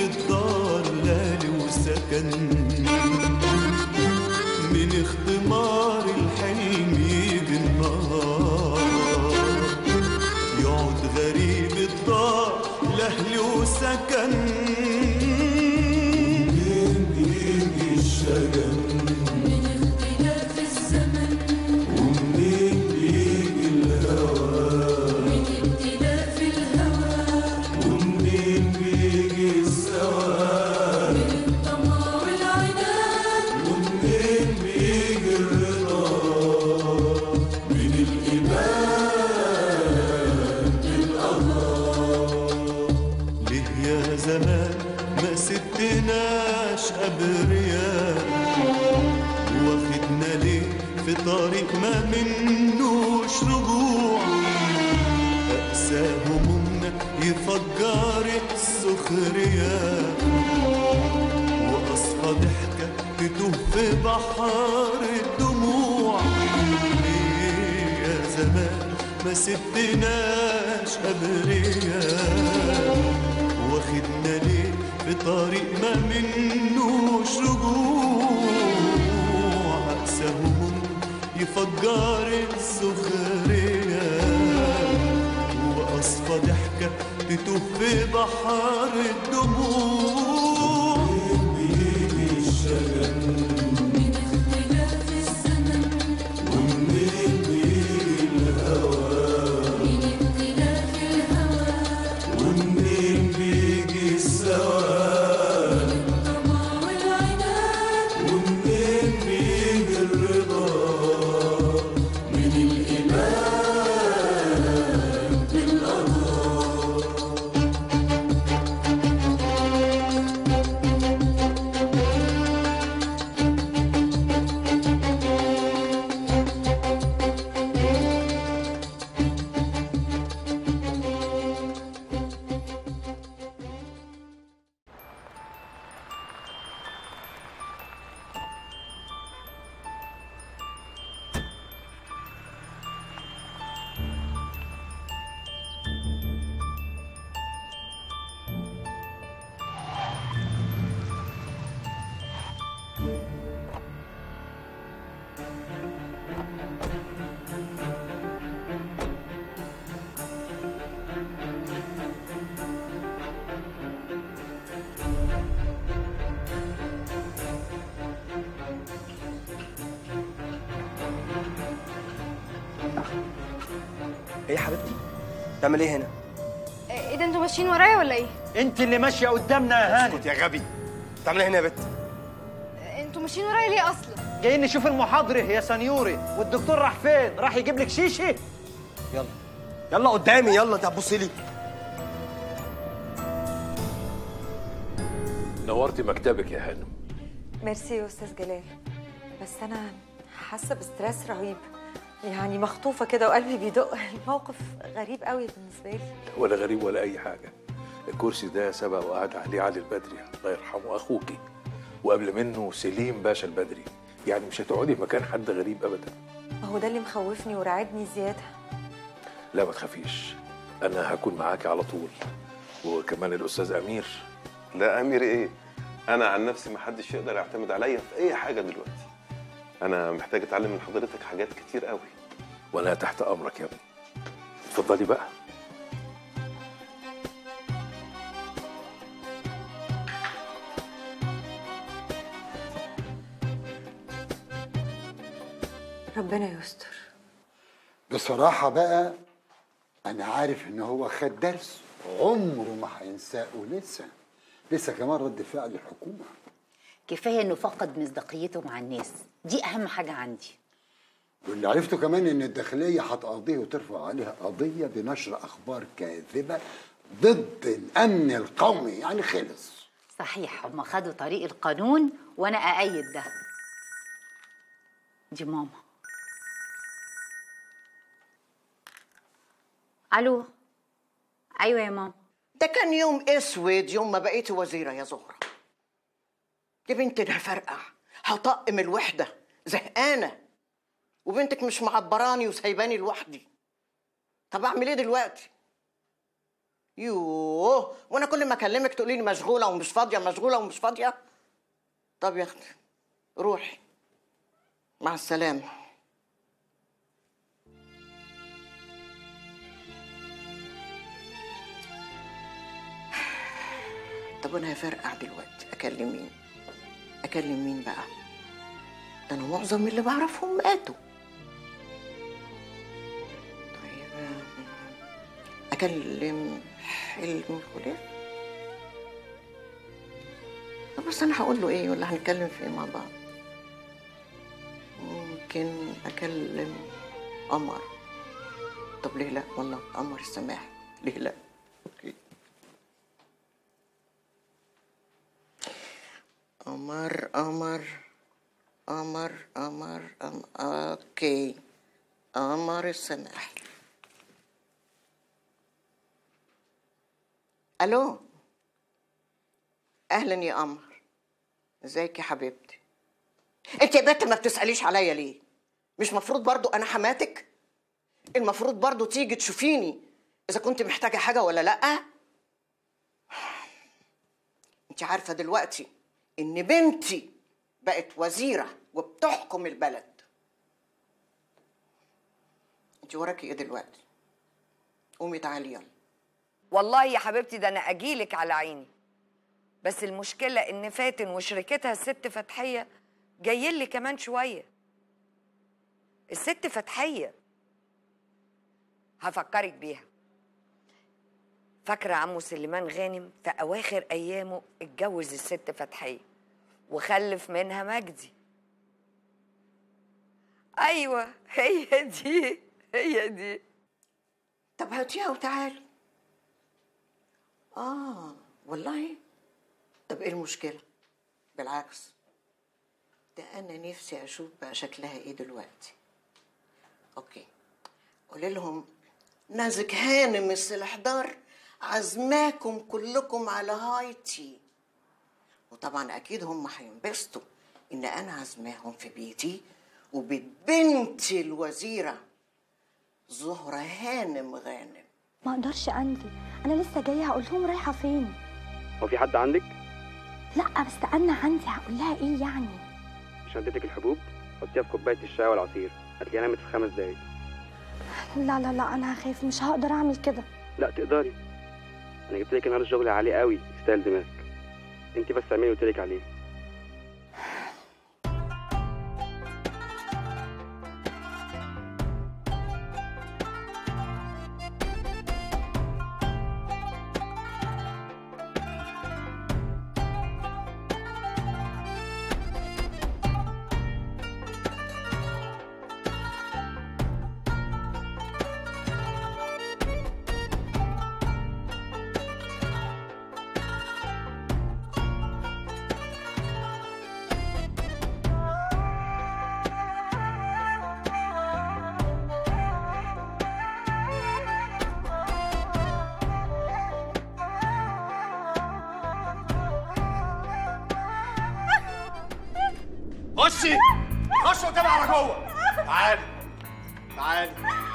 الدار غالي وسكن من اختمار الحلم يجي النهار يقعد غريب الدار لأهل وسكن منين يجي الشجن من اختلاف الزمن ومنين بيجي الهوى من ابتلاف الهوى ومنين بيجي السواد من الطمع والعناد ومنين بيجي الرضا من الإيمان بالله ليه يا زمان ما سبتناش أبرياء واخدنا ليه في طريق ما منوش رجوع أقسى همومنا يفجر السخرية وأصفى ضحكة تتوه في بحر الدموع ليه يا زمان ما سبتناش أبرياء واخدنا ليه في طريق ما منوش رجوع أقسى هموم يفجر السخرية وأصفى ضحكة تتوه في بحر الدموع بيجي الشجن من اختلاف الزمن ومنين بيجي الهوى من ابتلاف الهوى ومنين بيجي السواد الطمع والعناد ومنين بيجي الرضا من الإيمان بالله ايه يا حبيبتي تعمل ايه هنا ايه ده انتوا ماشيين ورايا ولا ايه؟ انت اللي ماشيه قدامنا يا هاني اسكت يا غبي تعمل ايه هنا يا بت انتوا ماشيين ورايا ليه اصلا؟ جايين نشوف المحاضره يا سنيوري والدكتور راح فين راح يجيب لك شيشه يلا يلا قدامي يلا انت هتبص لي نورتي مكتبك يا هانم ميرسي يا استاذ جلال بس انا حاسه بستريس رهيب يعني مخطوفه كده وقلبي بيدق الموقف غريب قوي بالنسبه لي ولا غريب ولا اي حاجه الكرسي ده سبق وقعد عليه علي البدري الله يرحمه اخوكي وقبل منه سليم باشا البدري يعني مش هتقعدي في مكان حد غريب ابدا ما هو ده اللي مخوفني وراعدني زياده لا ما تخافيش انا هكون معاكي على طول وكمان الاستاذ امير لا امير ايه انا عن نفسي ما حدش يقدر يعتمد عليا في اي حاجه دلوقتي انا محتاج اتعلم من حضرتك حاجات كتير قوي وانا تحت امرك يا ابني اتفضلي بقى ربنا يستر بصراحة بقى أنا عارف إن هو خد درس عمره ما هينساه ولسه لسه كمان رد فعل الحكومة كفايه انه فقد مصداقيته مع الناس دي اهم حاجه عندي واللي عرفته كمان إن الداخلية هتقضيه وترفع عليها قضية بنشر أخبار كاذبة ضد الأمن القومي يعني خلص صحيح هما خدوا طريق القانون وانا اأيد ده دي ماما الو ايوه يا ماما ده كان يوم اسود يوم ما بقيتي وزيره يا زهره يا بنتي انا هفرقع هطقم الوحده زهقانه وبنتك مش معبراني وسايباني لوحدي طب اعمل ايه دلوقتي يوه وانا كل ما اكلمك تقولي لي مشغوله ومش فاضيه مشغوله ومش فاضيه طب يا اختي روحي مع السلامه طب انا هفرقع دلوقتي اكلم مين اكلم مين بقى ده انا معظم اللي بعرفهم ماتوا طيب اكلم حلمي خليل طب بس انا هقول له ايه ولا هنتكلم في ايه مع بعض ممكن اكلم قمر طب ليه لا والله قمر السماح ليه لا اوكي قمر قمر قمر قمر قمر اوكي قمر السماح الو اهلا يا قمر ازيك يا حبيبتي انت يا بنت ما بتساليش عليا ليه مش مفروض برضو انا حماتك المفروض برضو تيجي تشوفيني اذا كنت محتاجه حاجه ولا لا انت عارفه دلوقتي ان بنتي بقت وزيره وبتحكم البلد انت وراكي ايه دلوقتي قومي تعالي يلا والله يا حبيبتي ده انا اجيلك على عيني بس المشكله ان فاتن وشركتها الست فتحيه جايين لي كمان شويه الست فتحيه هفكرك بيها فاكره عمو سليمان غانم في اواخر ايامه اتجوز الست فتحيه وخلف منها مجدي ايوه هي دي هي دي طب هاتيها وتعالي اه والله طب ايه المشكله بالعكس ده انا نفسي اشوف بقى شكلها ايه دلوقتي اوكي قولي لهم نازك هانم السلحدار عزماكم كلكم على هاي تي وطبعا اكيد هم هينبسطوا ان انا عزماهم في بيتي وبيت بنتي الوزيره زهره هانم غانم ما اقدرش انزل انا لسه جايه هقول لهم رايحه فين هو في حد عندك؟ لا بس انا عندي هقول لها ايه يعني مش اديتك الحبوب؟ حطيها في كوباية الشاي والعصير هتلاقيها نامت في خمس دقايق لا لا لا انا هخاف مش هقدر اعمل كده لا تقدري انا جبت لك النهارده شغل عالي قوي يستاهل دماغك انت بس اعملي اللي قلت لك عليه خشي خشي قدامي على جوه تعالي تعالي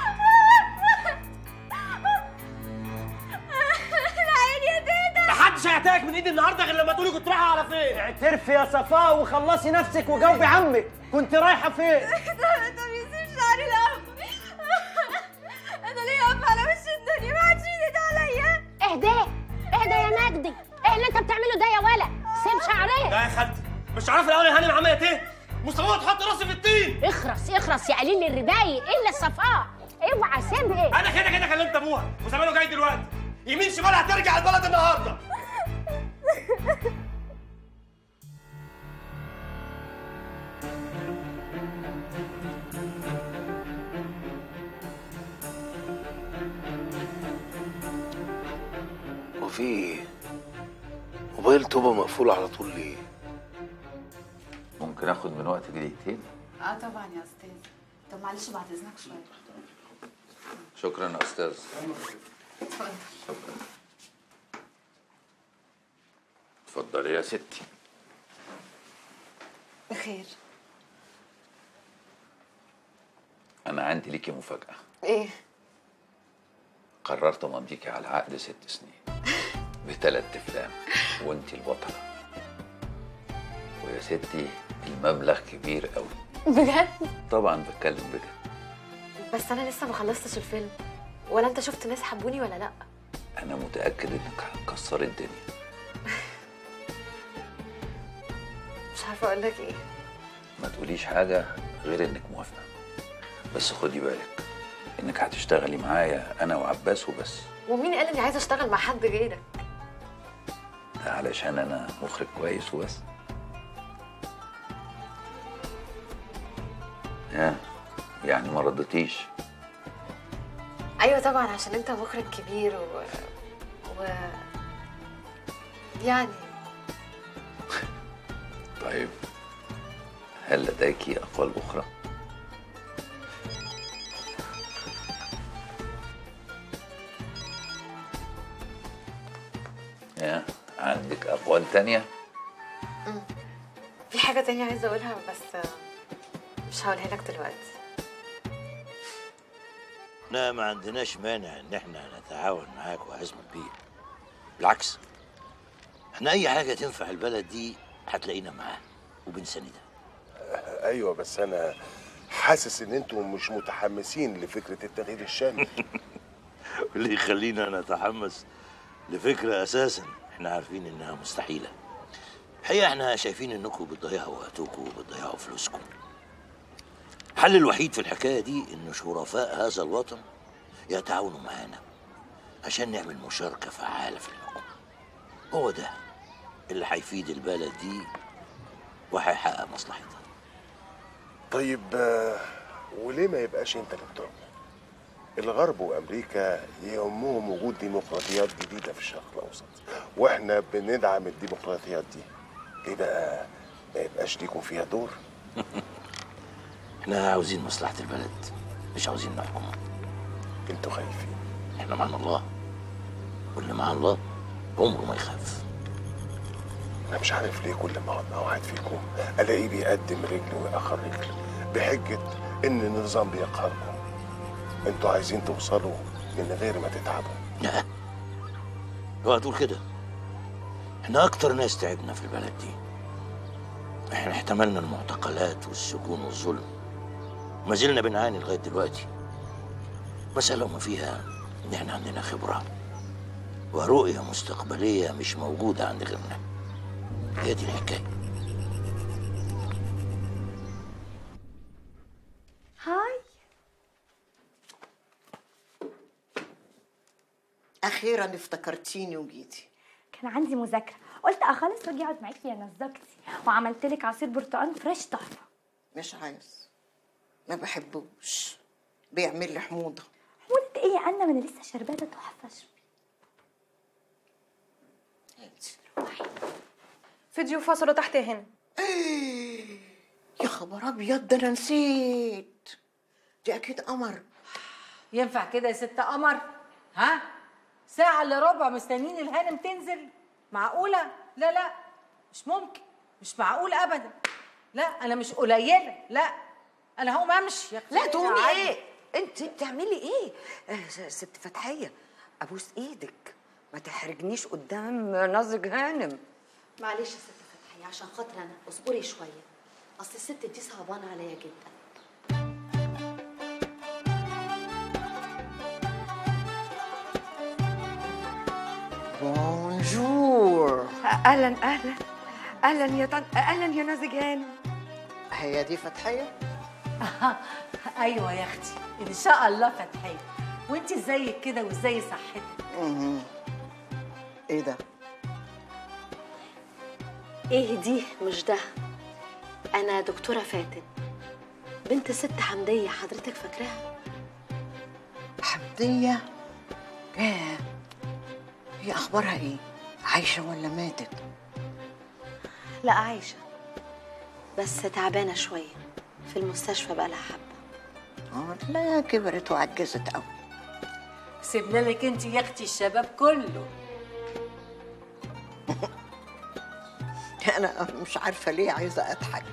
العين يا تيتا محدش هيعتقك من ايدي النهارده غير لما تقولي كنت رايحه على فين اعترفي يا صفاء وخلصي نفسك وجاوبي عمك كنت رايحه فين طب يسيب شعري الاول انا ليه اقف على وش الدنيا ما حدش يدي عليا اهدى اهدى يا مجدي ايه اللي انت بتعمله ده يا ولد سيب شعريه لا يا خالتي مش عارف الاول يا هانم عملت ايه مصطفى تحط راسي في الطين اخرس اخرس يا قليل الرباية الا الصفاء اوعى سيبها انا كده كده كلمت ابوها وزمانه جاي دلوقتي يمين شمال هترجع البلد النهارده وفي ايه؟ موبايل توبة مقفول على طول ليه؟ ممكن اخد من وقت دقيقتين اه طبعا يا استاذ طب معلش بعد اذنك شويه شكرا يا استاذ اتفضل اتفضلي يا ستي بخير انا عندي ليكي مفاجاه ايه قررت امضيكي على عقد ست سنين بثلاث افلام وانت البطله ويا ستي المبلغ كبير قوي بجد طبعا بتكلم بجد بس انا لسه ما خلصتش الفيلم ولا انت شفت ناس حبوني ولا لا انا متاكد انك هتكسري الدنيا مش عارفه اقول لك ايه ما تقوليش حاجه غير انك موافقه بس خدي بالك انك هتشتغلي معايا انا وعباس وبس ومين قال اني عايزه اشتغل مع حد غيرك ده علشان انا مخرج كويس وبس ها يعني ما ردتيش ايوه طبعا عشان انت مخرج كبير و, و... يعني طيب هل لديك اقوال اخرى يا عندك اقوال تانية مم. في حاجه تانية عايزه اقولها بس مش هقولها لك دلوقتي احنا ما عندناش مانع ان احنا نتعاون معاك وعزم بيه بالعكس احنا اي حاجه تنفع البلد دي هتلاقينا معاها وبنساندها ايوه بس انا حاسس ان انتم مش متحمسين لفكره التغيير الشامل واللي يخلينا نتحمس لفكره اساسا احنا عارفين انها مستحيله الحقيقه احنا شايفين انكم بتضيعوا وقتكم وبتضيعوا فلوسكم الحل الوحيد في الحكايه دي ان شرفاء هذا الوطن يتعاونوا معانا عشان نعمل مشاركه فعاله في الحكم هو ده اللي هيفيد البلد دي وهيحقق مصلحتها طيب آه، وليه ما يبقاش انت اللي بتحكم الغرب وامريكا يهمهم وجود ديمقراطيات جديده في الشرق الاوسط واحنا بندعم الديمقراطيات دي ليه بقى ما يبقاش ليكم فيها دور احنا عاوزين مصلحه البلد مش عاوزين نحكم انتوا خايفين احنا معنا الله واللي مع الله عمره ما يخاف انا مش عارف ليه كل ما اقعد مع واحد فيكم الاقيه بيقدم رجل ويأخر رجل بحجه ان النظام بيقهركم انتوا عايزين توصلوا من غير ما تتعبوا لا اوعى تقول كده احنا اكتر ناس تعبنا في البلد دي احنا احتملنا المعتقلات والسجون والظلم ما زلنا بنعاني لغايه دلوقتي مسألة وما فيها ان احنا عندنا خبرة ورؤية مستقبلية مش موجودة عند غيرنا هي دي الحكاية هاي اخيرا افتكرتيني وجيتي كان عندي مذاكره قلت اخلص واجي اقعد معاكي يا نزكتي وعملت لك عصير برتقال فريش تحفه مش عايز ما بحبوش بيعمل لي حموضه قلت ايه يا انا ما انا لسه شربانه تحفه في ضيوف وصلوا تحت هنا يا خبر ابيض ده انا نسيت دي اكيد قمر ينفع كده يا ست قمر ها ساعة الا ربع مستنيين الهانم تنزل معقولة لا لا مش ممكن مش معقول ابدا لا انا مش قليلة لا انا هقوم امشي يا لا أختي تقومي عادي. ايه انت بتعملي ايه آه، ست فتحيه ابوس ايدك ما تحرجنيش قدام ناظر هانم معلش يا ست فتحية عشان خاطر انا اصبري شويه اصل الست دي صعبانه عليا جدا بونجور اهلا اهلا اهلا يا طن... اهلا يا نازك هانم هي دي فتحيه ايوه يا اختي ان شاء الله فتحية وانت زيك كده وزي صحتك مهم. ايه ده ايه دي مش ده انا دكتوره فاتن بنت ست حمديه حضرتك فاكراها حمديه ياه هي اخبارها ايه عايشه ولا ماتت لا عايشه بس تعبانه شويه في المستشفى بقالها حبه اه لا كبرت وعجزت قوي سيبنا لك انت يا اختي الشباب كله انا مش عارفه ليه عايزه اضحك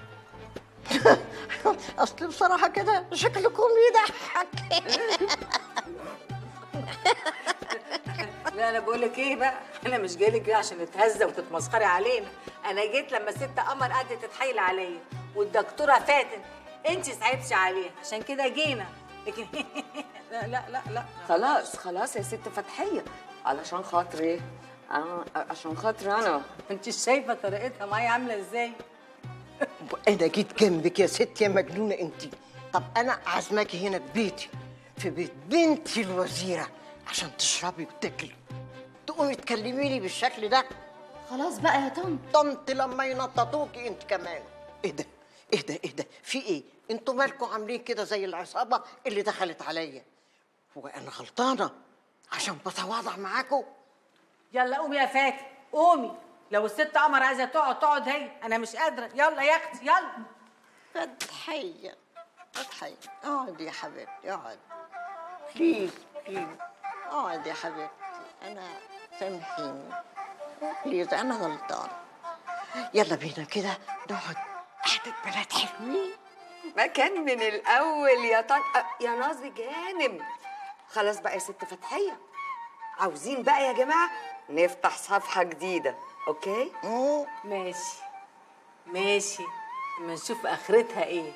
اصل بصراحه كده شكلكم يضحك لا انا بقول لك ايه بقى انا مش جاي لك كده عشان تتهزى وتتمسخري علينا انا جيت لما ست قمر قعدت تتحايل عليا والدكتوره فاتن انت صعبتي عليها عشان كده جينا لكن لا لا لا لا خلاص خلاص يا ست فتحيه علشان خاطري اه عشان خاطري انا انت شايفه طريقتها معايا عامله ازاي انا جيت جنبك يا ست يا مجنونه انت طب انا عازماكي هنا في بيتي في بيت بنتي الوزيره عشان تشربي وتاكلي تقومي تكلميني بالشكل ده خلاص بقى يا طنط طنط لما ينططوكي انت كمان ايه ده ايه ده ايه ده في ايه انتوا مالكوا عاملين كده زي العصابه اللي دخلت عليا هو انا غلطانه عشان بتواضع معاكوا يلا قومي يا فاتن قومي لو الست قمر عايزه تقعد تقعد هي انا مش قادره يلا يا اختي يلا فتحيه فتحيه اقعدي يا حبيبتي اقعدي بليز بليز اقعدي يا حبيبتي انا سامحيني بليز انا غلطانه يلا بينا كده نقعد قعدة بنات حلوين ما كان من الاول يا طن آه، يا ناظر جانم خلاص بقى يا ست فتحيه عاوزين بقى يا جماعه نفتح صفحه جديده اوكي ماشي ماشي اما نشوف اخرتها ايه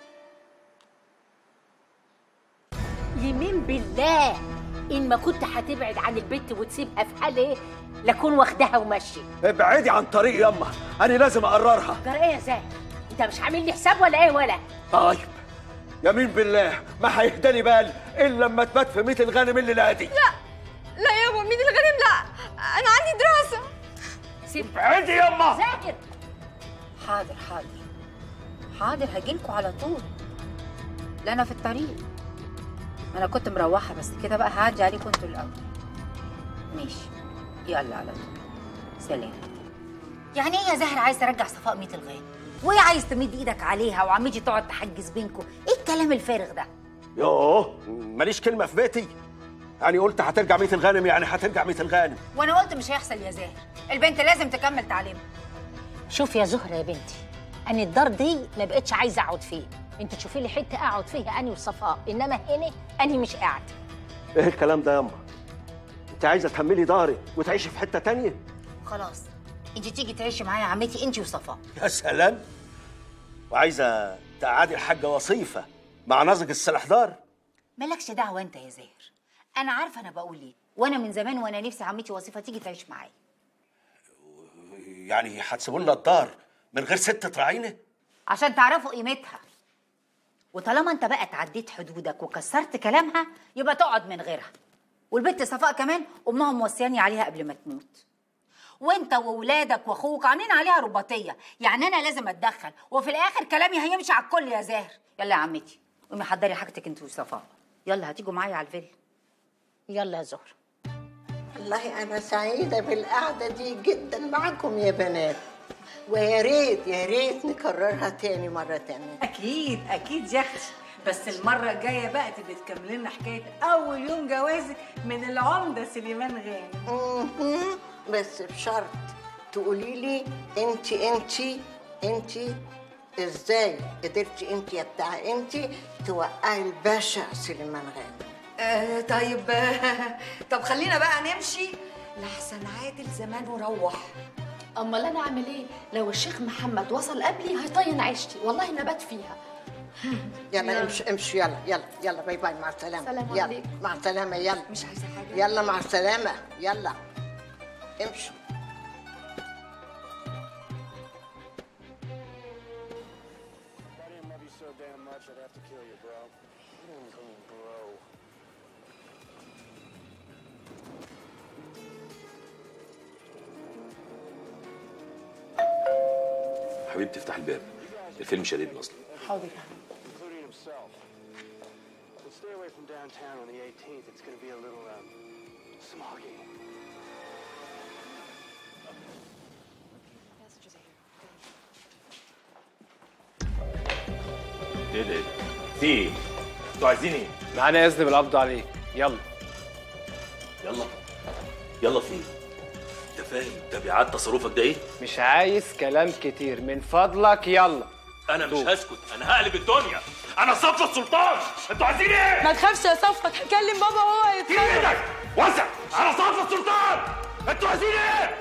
يمين بالله ان ما كنت هتبعد عن البنت وتسيبها في حالها لكون واخدها وماشي ابعدي عن طريق يما انا لازم اقررها جرى ايه يا زاهد انت مش عامل لي حساب ولا ايه ولا طيب يمين بالله ما هيهدالي بال الا لما تبات في ميت الغنم اللي لا دي لا لا يابا مين الغنم لا انا عندي دراسه سيب ابعدي يما ذاكر حاضر حاضر حاضر هجيلكوا على طول لا انا في الطريق انا كنت مروحه بس كده بقى هعدي عليكم انتوا الاول ماشي يلا على طول سلام يعني ايه يا زهر عايز ترجع صفاء ميت الغالي وايه عايز تمد ايدك عليها وعمتي تقعد تحجز بينكم ايه الكلام الفارغ ده يوه ماليش كلمه في بيتي يعني قلت هترجع ميت الغانم يعني هترجع ميت الغانم وانا قلت مش هيحصل يا زاهر البنت لازم تكمل تعليمها شوف يا زهره يا بنتي انا الدار دي ما بقتش عايزه اقعد فيه انت تشوفي لي حته اقعد فيها اني وصفاء انما هنا اني مش قاعده ايه الكلام ده يما انت عايزه تحملي داري وتعيشي في حته تانية خلاص انت تيجي تعيشي معايا عمتي انت وصفاء يا سلام وعايزه تقعدي الحاجه وصيفه مع نازك السلحدار مالكش دعوه انت يا زاهر انا عارفه انا بقول ايه وانا من زمان وانا نفسي عمتي وصيفه تيجي تعيش معايا يعني هتسيبوا لنا الدار من غير ست تراعينا عشان تعرفوا قيمتها وطالما انت بقى تعديت حدودك وكسرت كلامها يبقى تقعد من غيرها والبنت صفاء كمان امها موصياني عليها قبل ما تموت وانت وولادك واخوك عاملين عليها رباطيه يعني انا لازم اتدخل وفي الاخر كلامي هيمشي على الكل يا زاهر يلا يا عمتي قومي حضري حاجتك انت وصفاء يلا هتيجوا معايا على الفيلا يلا يا زهر والله أنا سعيدة بالقعدة دي جدا معاكم يا بنات ويا ريت يا ريت نكررها تاني مرة تانية اكيد اكيد يا اختي بس المره الجايه بقى تبقى تكملي لنا حكايه اول يوم جوازك من العمده سليمان غانم مهم. بس بشرط تقولي لي انت انت انت ازاي قدرتي انت يا بتاع انت توقعي الباشا سليمان غانم آه طيب آه طب خلينا بقى نمشي لحسن عادل زمان وروح امال انا اعمل ايه لو الشيخ محمد وصل قبلي هيطين عيشتي والله نبات فيها يلا امشي امشي يلا يلا يلا باي باي مع السلامة سلام يلا عليكم. مع السلامة يلا مش عايزة حاجة يلا مع السلامة يلا امشي حبيبتي افتح الباب الفيلم شديدني اصلا حاضر including himself. We'll stay away from downtown on the 18th. It's going to be a little um, smoggy. ايه ده في ايه؟ انتوا عايزين ايه؟ معانا اذن بالقبض عليك يلا يلا يلا في ايه؟ انت فاهم تبعات تصرفك ده ايه؟ مش عايز كلام كتير من فضلك يلا انا مش هسكت انا هقلب الدنيا انا صفوت سلطان انتوا عايزين ايه؟ ما تخافش يا صفوت هكلم بابا وهو ايدك هيتخانق وسع انا صفوت سلطان انتوا عايزين ايه؟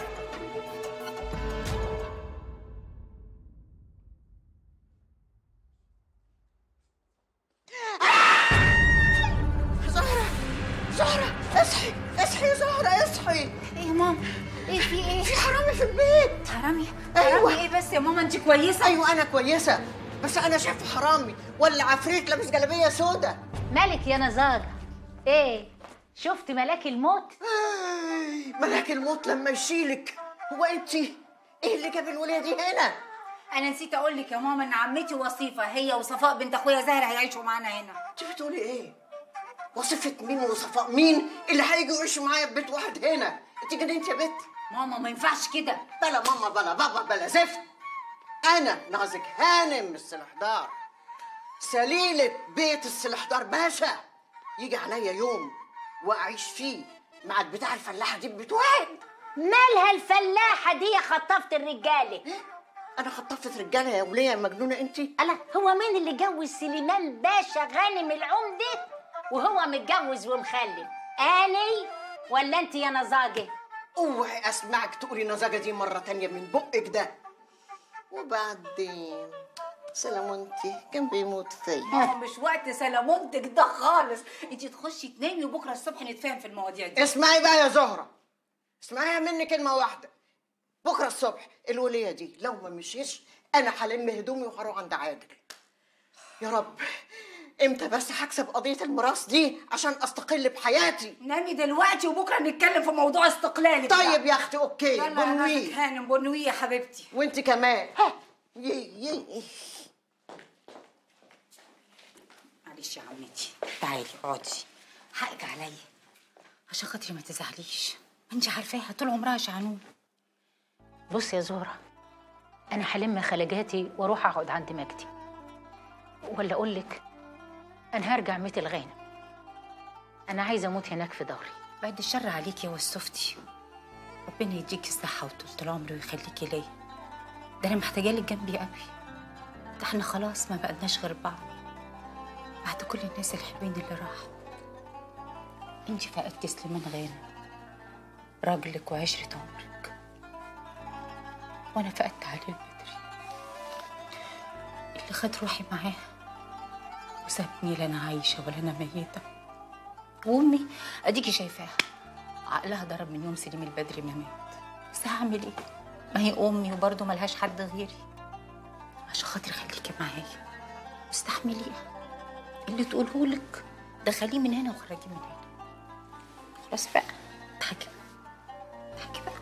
زهرة زهرة اصحي اصحي يا زهرة اصحي ايه يا ماما ايه في ايه في حرامي في البيت حرامي ايوه حرامي ايه بس يا ماما انت كويسه ايوه انا كويسة بس انا شايفه حرامي ولا عفريت لابس جلابية سودا مالك يا نزاجة ايه شفت ملاك الموت ملاك الموت لما يشيلك هو انت ايه اللي جاب الولية دي هنا انا نسيت اقول لك يا ماما ان عمتي وصيفه هي وصفاء بنت اخويا زهره هيعيشوا معانا هنا انت بتقولي ايه وصفة مين وصفاء مين اللي هيجوا يعيشوا معايا في بيت واحد هنا انت جننت يا بت ماما ما ينفعش كده بلا ماما بلا بابا بلا زفت انا نازك هانم السلحدار سليلة بيت السلحدار باشا يجي عليا يوم واعيش فيه مع بتاع الفلاحة دي ببيت واحد مالها الفلاحة دي يا خطفت الرجالة انا خطفت رجالة يا ولية يا مجنونة انت ألا هو مين اللي جوز سليمان باشا غانم العمدة وهو متجوز ومخلف اني ولا انت يا نزاجة اوعي اسمعك تقولي نزاجة دي مرة تانية من بقك ده وبعدين سلامونتي كان بيموت فيا ماما مش وقت سلامونتك ده خالص انت تخشي تنامي وبكره الصبح نتفاهم في المواضيع دي اسمعي بقى يا زهرة اسمعيها مني كلمة واحدة بكرة الصبح الولية دي لو ما مشيش أنا هلم هدومي وهروح عند عادل يا رب امتى بس هكسب قضية الميراث دي عشان استقل بحياتي نامي دلوقتي وبكره نتكلم في موضوع استقلالك طيب يا اختي اوكي يلا يا بنويه نازك هانم بنويه يا حبيبتي وانت كمان يي يي معلش يا عمتي تعالي اقعدي حقك عليا عشان خاطري ما تزعليش انت عارفاها طول عمرها شعنون بص يا زهرة أنا هلم خلجاتي وأروح أقعد عند مجدي ولا أقول لك أنا هرجع ميت الغانم أنا عايزة أموت هناك في داري بعد الشر عليكي يا وسفتي ربنا يديكي الصحة وطولة العمر ويخليكي ليا ده أنا محتاجة لك جنبي قوي ده احنا خلاص ما بقناش غير بعض بعد كل الناس الحلوين اللي راحوا انت فقدتي سليمان غانم راجلك وعشرة عمرك وانا فقدت علي البدري اللي خد روحي معاه وسابني لا انا عايشه ولا انا ميته وامي اديكي شايفاها عقلها ضرب من يوم سليم البدري ما مات بس هعمل ايه ما هي امي وبرضه ملهاش حد غيري عشان خاطري خليكي معايا واستحمليها اللي تقوله لك دخليه من هنا وخرجيه من هنا خلاص بقى اضحكي اضحكي بقى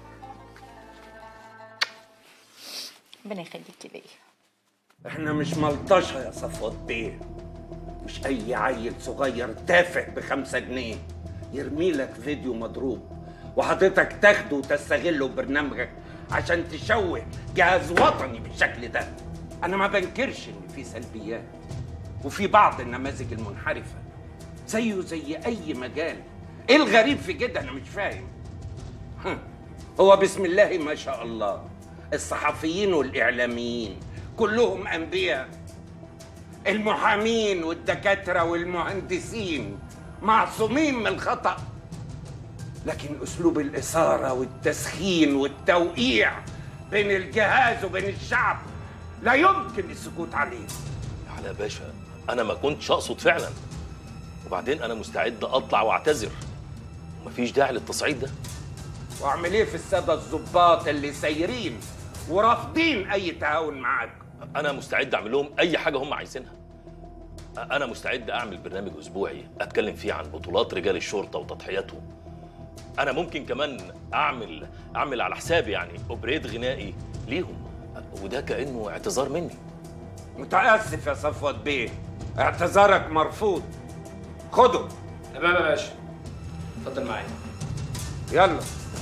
ربنا يخليكي ليا احنا مش ملطشة يا صفوت بيه مش اي عيل صغير تافه بخمسة جنيه يرمي لك فيديو مضروب وحضرتك تاخده وتستغله ببرنامجك عشان تشوه جهاز وطني بالشكل ده انا ما بنكرش ان في سلبيات وفي بعض النماذج المنحرفة زيه زي اي مجال ايه الغريب في كده انا مش فاهم هم. هو بسم الله ما شاء الله الصحفيين والاعلاميين كلهم انبياء المحامين والدكاتره والمهندسين معصومين من الخطا لكن اسلوب الاثاره والتسخين والتوقيع بين الجهاز وبين الشعب لا يمكن السكوت عليه على باشا انا ما كنتش اقصد فعلا وبعدين انا مستعد اطلع واعتذر ومفيش داعي للتصعيد ده واعمل ايه في الساده الضباط اللي سايرين ورافضين اي تهاون معاك انا مستعد اعمل لهم اي حاجه هم عايزينها انا مستعد اعمل برنامج اسبوعي اتكلم فيه عن بطولات رجال الشرطه وتضحياتهم انا ممكن كمان اعمل اعمل على حسابي يعني اوبريت غنائي ليهم وده كانه اعتذار مني متاسف يا صفوت بيه اعتذارك مرفوض خده تمام يا باشا اتفضل معايا يلا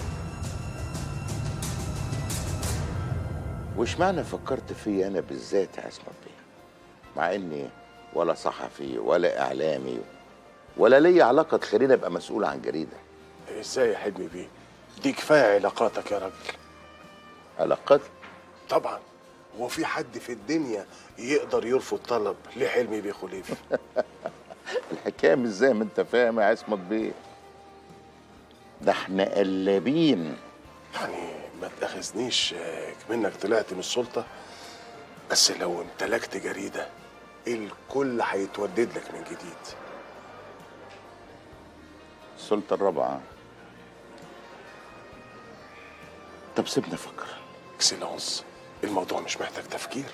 وش معنى فكرت فيا انا بالذات يا عصمت بيه مع اني ولا صحفي ولا اعلامي ولا ليا علاقه تخليني ابقى مسؤول عن جريده ازاي يا حلمي بيه دي كفايه علاقاتك يا راجل علاقات طبعا هو في حد في الدنيا يقدر يرفض طلب لحلمي بيه خليفه الحكايه مش زي ما انت فاهم يا عصمت بيه ده احنا قلابين يعني ما تاخذنيش آه، منك طلعت من السلطه بس لو امتلكت جريده الكل هيتودد لك من جديد السلطه الرابعه طب سيبني افكر اكسلانس الموضوع مش محتاج تفكير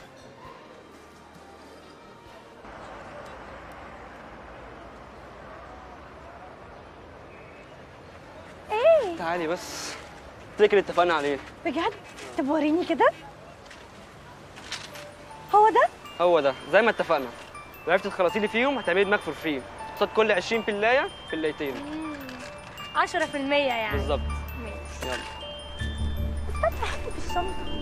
ايه تعالي بس تفتكر اتفقنا عليه بجد طب وريني كده هو ده هو ده زي ما اتفقنا وعرفت تخلصي لي فيهم هتعملي دماغ فور فري قصاد كل 20 بلايه بلايتين 10% يعني بالظبط ماشي يلا استنى حطه في الشنطه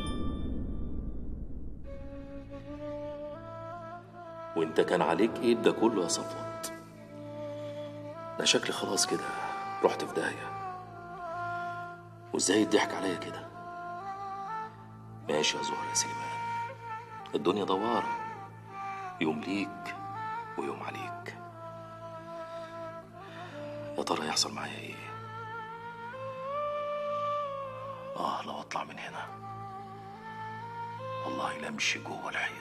وانت كان عليك ايه ده كله يا صفوت ده شكلي خلاص كده رحت في داهيه وازاي يضحك عليا كده ماشي يا زهر يا سليمان الدنيا دوارة يوم ليك ويوم عليك يا ترى يحصل معايا ايه اه لو اطلع من هنا والله لا امشي جوه الحيط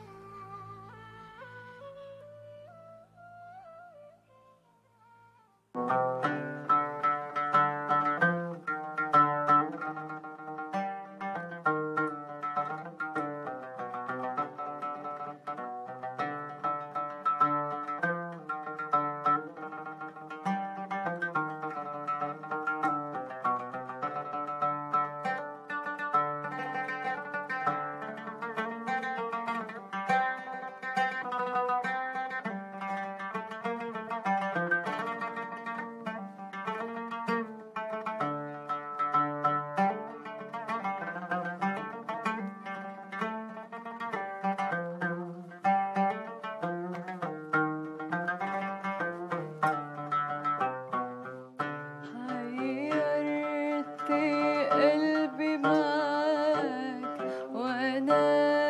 حيرت قلبي معاك وانا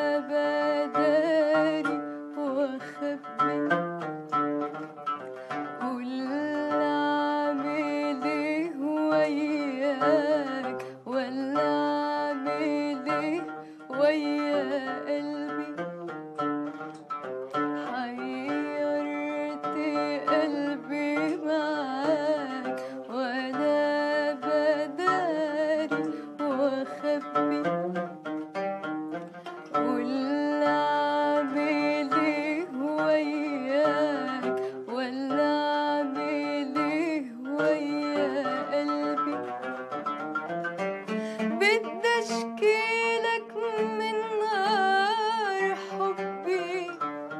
بداري واخبي قول اعمل ايه وياك ولا اعمل ايه ويا قلبي حيرت قلبي معاك وانا بداري واخبي قول اعمل ايه وياك ولا اعمل ايه ويا قلبي بدي اشكيلك من نار حبي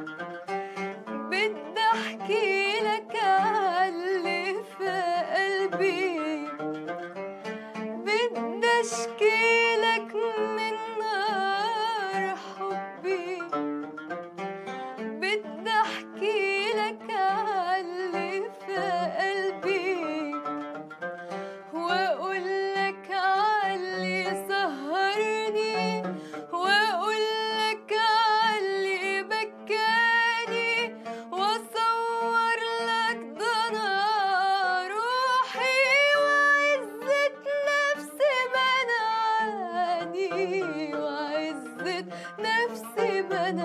بدي احكي لك عاللي في قلبي بدي اشكي لك من نار حبي بدي احكي لك عاللي في قلبي واقول لك عاللي سهرني واقول لك عاللي بكاني واصور لك ضنا روحي وعزة نفسي منعاني وعزة نفسي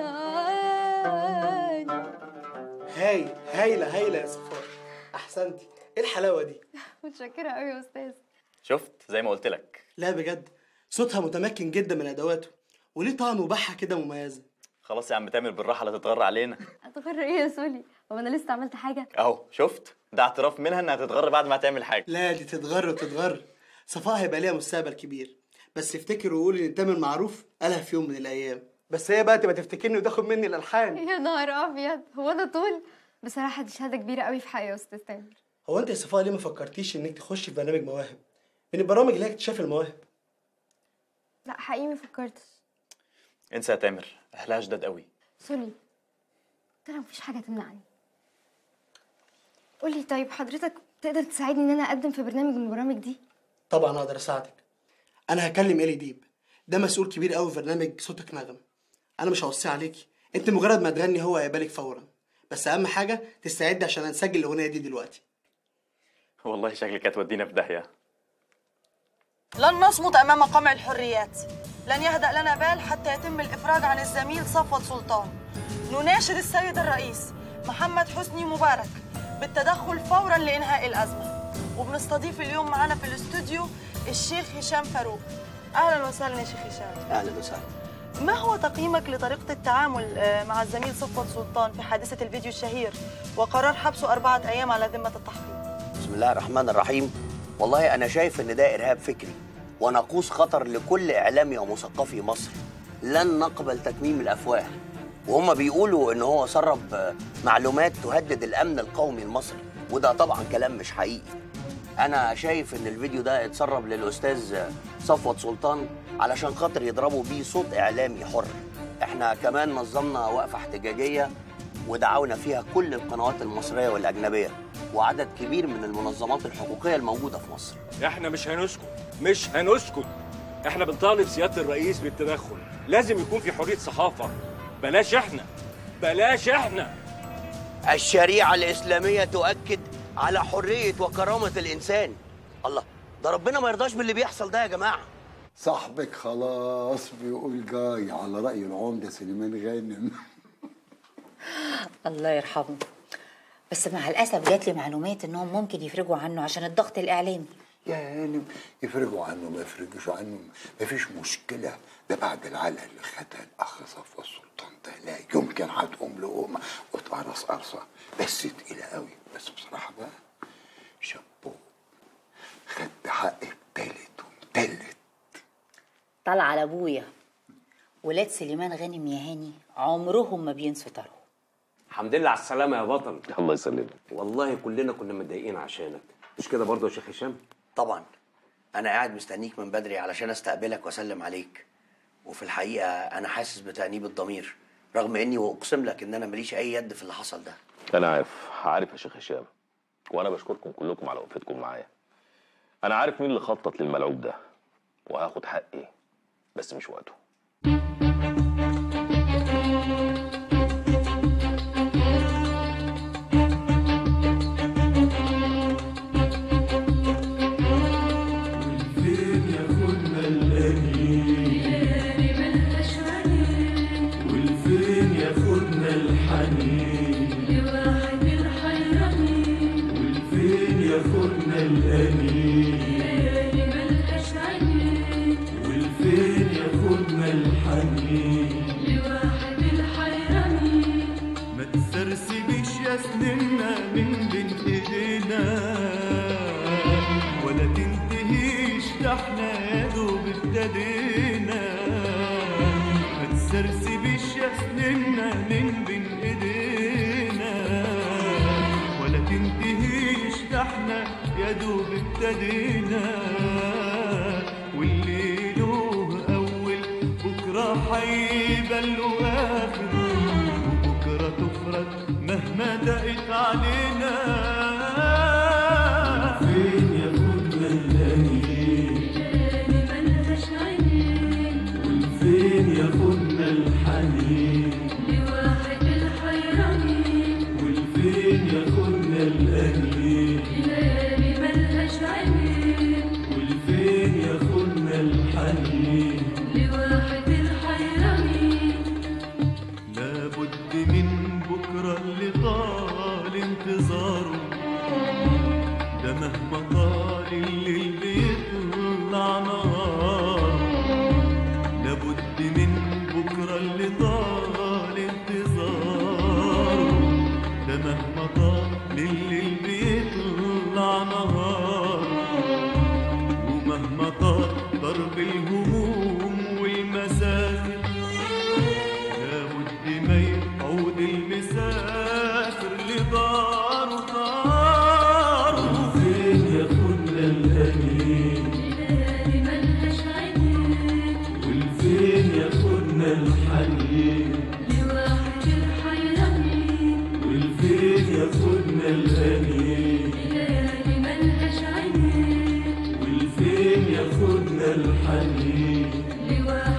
منعاني هايل هايله هايله يا صفاء احسنتي ايه الحلاوه دي متشكرة قوي يا استاذ شفت زي ما قلت لك لا بجد صوتها متمكن جدا من ادواته وليه طعم وبحه كده مميزه خلاص يا عم تامر بالراحه لا تتغر علينا هتغر ايه يا سولي هو انا لسه عملت حاجة اهو شفت ده اعتراف منها انها تتغر بعد ما تعمل حاجه لا دي تتغر وتتغر صفاء هيبقى ليها مستقبل كبير بس افتكر وقول ان تامر معروف قالها في يوم من الايام بس هي بقى تبقى تفتكرني وتاخد مني الالحان يا نهار ابيض هو انا طول بصراحة دي شهادة كبيرة قوي في حقي يا استاذ تامر هو انت يا صفاء ليه ما فكرتيش انك تخشي في برنامج مواهب من البرامج اللي هي اكتشاف المواهب لا حقيقي ما فكرتش انسى يا تامر اهلها شداد قوي سولي ترى مفيش حاجة تمنعني قولي طيب حضرتك تقدر تساعدني ان انا اقدم في برنامج من البرامج دي طبعا اقدر اساعدك انا هكلم الي ديب ده مسؤول كبير قوي في برنامج صوتك نغم انا مش هوصي عليكي انت مجرد ما تغني هو هيقبلك فورا بس اهم حاجه تستعد عشان هنسجل الاغنيه دي دلوقتي والله شكلك هتودينا في داهيه لن نصمت أمام قمع الحريات لن يهدأ لنا بال حتى يتم الإفراج عن الزميل صفوت سلطان نناشد السيد الرئيس محمد حسني مبارك بالتدخل فورا لإنهاء الأزمة وبنستضيف اليوم معنا في الاستوديو الشيخ هشام فاروق أهلا وسهلا يا شيخ هشام اهلا وسهلا ما هو تقييمك لطريقة التعامل آه، مع الزميل صفوت سلطان في حادثة الفيديو الشهير وقرار حبسه أربعة أيام على ذمة التحقيق بسم الله الرحمن الرحيم والله انا شايف ان ده ارهاب فكري وناقوس خطر لكل اعلامي ومثقفي مصر لن نقبل تكميم الافواه وهم بيقولوا ان هو سرب آه، معلومات تهدد الامن القومي المصري وده طبعا كلام مش حقيقي انا شايف ان الفيديو ده اتسرب للاستاذ آه، صفوت سلطان علشان خاطر يضربوا بيه صوت اعلامي حر احنا كمان نظمنا وقفه احتجاجيه ودعونا فيها كل القنوات المصريه والاجنبيه وعدد كبير من المنظمات الحقوقيه الموجوده في مصر احنا مش هنسكت مش هنسكت احنا بنطالب سياده الرئيس بالتدخل لازم يكون في حريه صحافه بلاش احنا بلاش احنا الشريعه الاسلاميه تؤكد على حريه وكرامه الانسان الله ده ربنا ما يرضاش باللي بيحصل ده يا جماعه صاحبك خلاص بيقول جاي على رأي العمدة سليمان غانم الله يرحمه بس مع الاسف جات لي معلومات انهم ممكن يفرجوا عنه عشان الضغط الاعلامي يا هانم يفرجوا عنه ما يفرجوش عنه مفيش مشكلة ده بعد العلقة اللي خدها الأخ صفوة السلطان ده لا يمكن هتقوم لقومة وتقرص قرصة بس تقيلة قوي بس بصراحة بقى شابو خد حق التالت والتالت طلع على ابويا ولاد سليمان غانم يا هاني عمرهم ما بينسوا طارهم الحمد لله على السلامة يا بطل الله يسلمك والله كلنا كنا متضايقين عشانك مش كده برضه يا شيخ هشام؟ طبعا انا قاعد مستنيك من بدري علشان استقبلك واسلم عليك وفي الحقيقه انا حاسس بتانيب الضمير رغم اني واقسم لك ان انا ماليش اي يد في اللي حصل ده انا عارف عارف يا شيخ هشام وانا بشكركم كلكم على وقفتكم معايا انا عارف مين اللي خطط للملعوب ده وهاخد حقي بس مش وقته فين ياخدنا الأنين والفين ياخدنا الحنين لواحد الحيرانين والفين ياخدنا الأنين والفين ياخدنا الحنين لواحد الحيرانين ما تسرسبيش يا سننا من بين ايدينا ولا تنتهيش ده احنا يا دوب ابتدينا ما تسرسبيش يا سننا من بين ايدينا ولا تنتهيش ده احنا يا دوب ابتدينا واللي له اول بكره هيبقى له اخر وبكره تفرج مهما دقت علينا فين ياخدنا الأنين والفين ياخدنا الحنين لواحد الحيرانين والفين ياخدنا الأنين ليالي ملهاش عينين والفين ياخدنا الحنين لواحد الحيرانين لابد من بكرة اللي طال انتظاره ده مهما طال الليل بيطلع نهار لابد من بكرة اللي طال انتظاره ده مهما طال الليل بيطلع نهار ومهما طال ضرب الهموم والمسافر لابد ما يعود المسافر لداره داره فين ياخدنا الأنين والفين ياخدنا الحنين لواحد الحيرانين والفين ياخدنا الأنين ليالي ملهاش عينين والفين ياخدنا الحنين لواحد